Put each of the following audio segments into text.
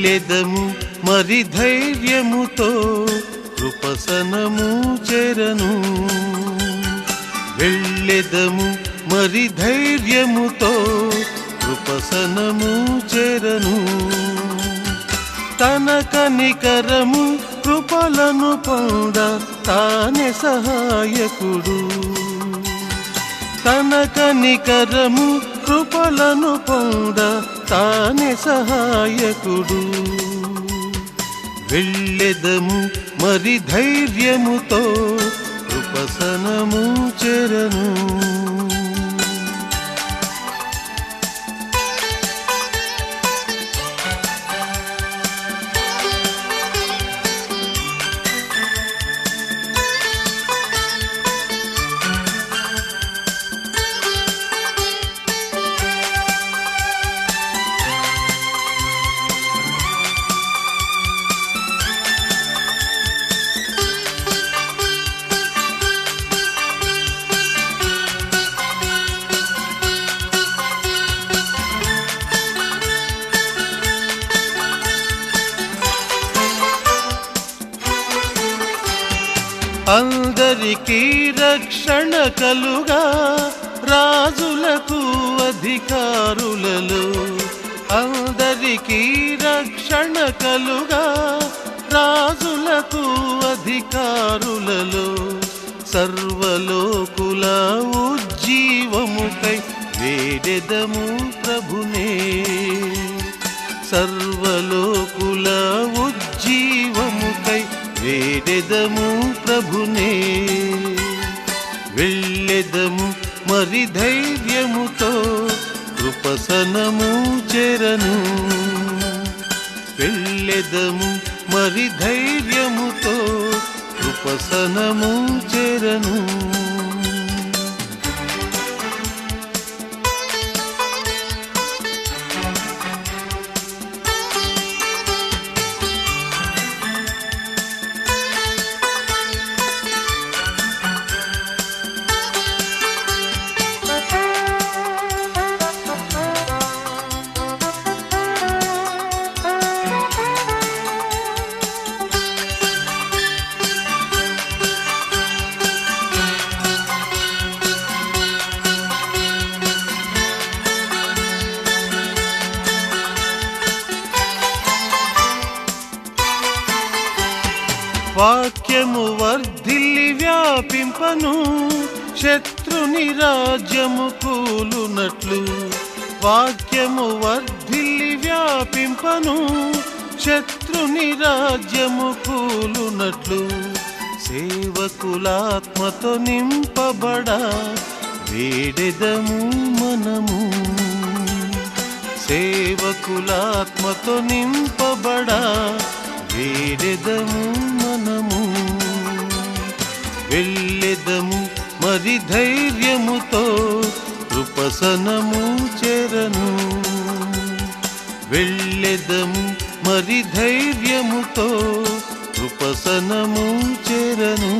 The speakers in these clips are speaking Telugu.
వెళ్ళెదము మరి ధైర్యముతో కృపసనము చెరను వెళ్ళెదము మరి ధైర్యముతో కృపసనము చెరను తన కనికరము కృపలను పొంద తానే సహాయకుడు తన కనికరము కృపలను పొంద తానే సహాయకుడు వెళ్ళెదము మరి ధైర్యముతో కృపసనము చెరను అందరికీ రక్షణ కలుగా రాజులకు అధికారులలో అందరికీ రక్షణ కలుగా రాజులకు అధికారులలో సర్వలోకుల ఉజ్జీవముకై వేడెదము ప్రభునే సర్వలోకుల ఉజ్జీవముకై వేడెదము ప్రభునే వెళ్ళెదము మరి ధైర్యముతో కృపసనము చెరను వెళ్ళెదము మరి ధైర్యముతో కృపసనము చెరను వాక్యము వర్ధిల్లి వ్యాపింపను శత్రుని రాజ్యము కూలునట్లు వాక్యము వర్ధిల్లి వ్యాపింపను శత్రుని రాజ్యము కూలునట్లు సేవకులాత్మతో నింపబడా వేడెదము మనము సేవకులాత్మతో నింపబడా వేడెదము మనము వెళ్ళెదము మరి ధైర్యముతో కృపసనము చెరను వెళ్ళెదము మరి ధైర్యముతో కృపసనము చెరను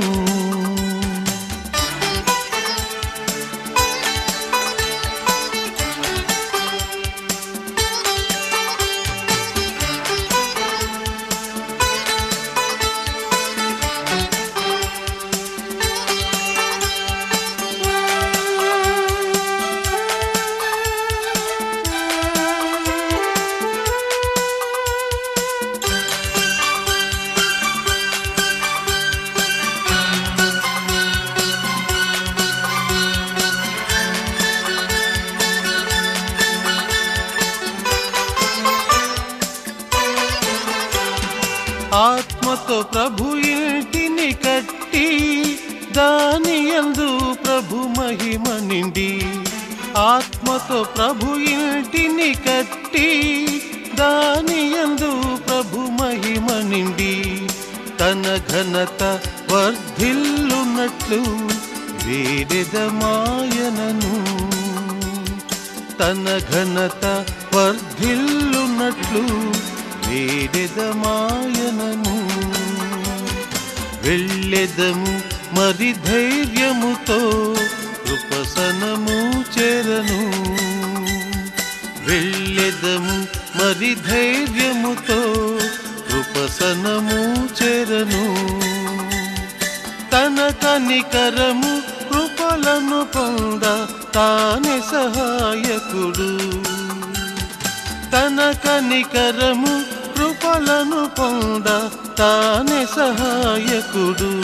ఆత్మతో ప్రభు ఇంటిని కట్టి దాని యందు ప్రభు మహిమ నిండి ఆత్మతో ప్రభు ఇంటిని కట్టి దాని యందు ప్రభు మహిమ నిండి తన ఘనత వర్ధిల్లునట్లు వేడెదమాయనను తన ఘనత వర్ధిల్లునట్లు వేడెదమాయనను వెళ్ళెదము మరి ధైర్యముతో కృపసనము చెరను వెళ్ళెదము మరి ధైర్యముతో కృపసనము చెరను తన కనికరము కృపలను పొంద తానే సహాయకుడు తన కనికరము కృపలను పొంద తానే సహాయకుడు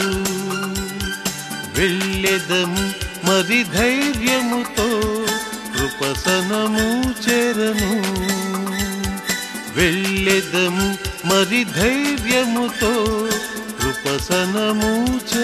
వెళ్ళెదము మరి ధైర్యముతో కృపసనము చెరను వెళ్ళెదము మరి ధైర్యముతో కృపసనము చెరను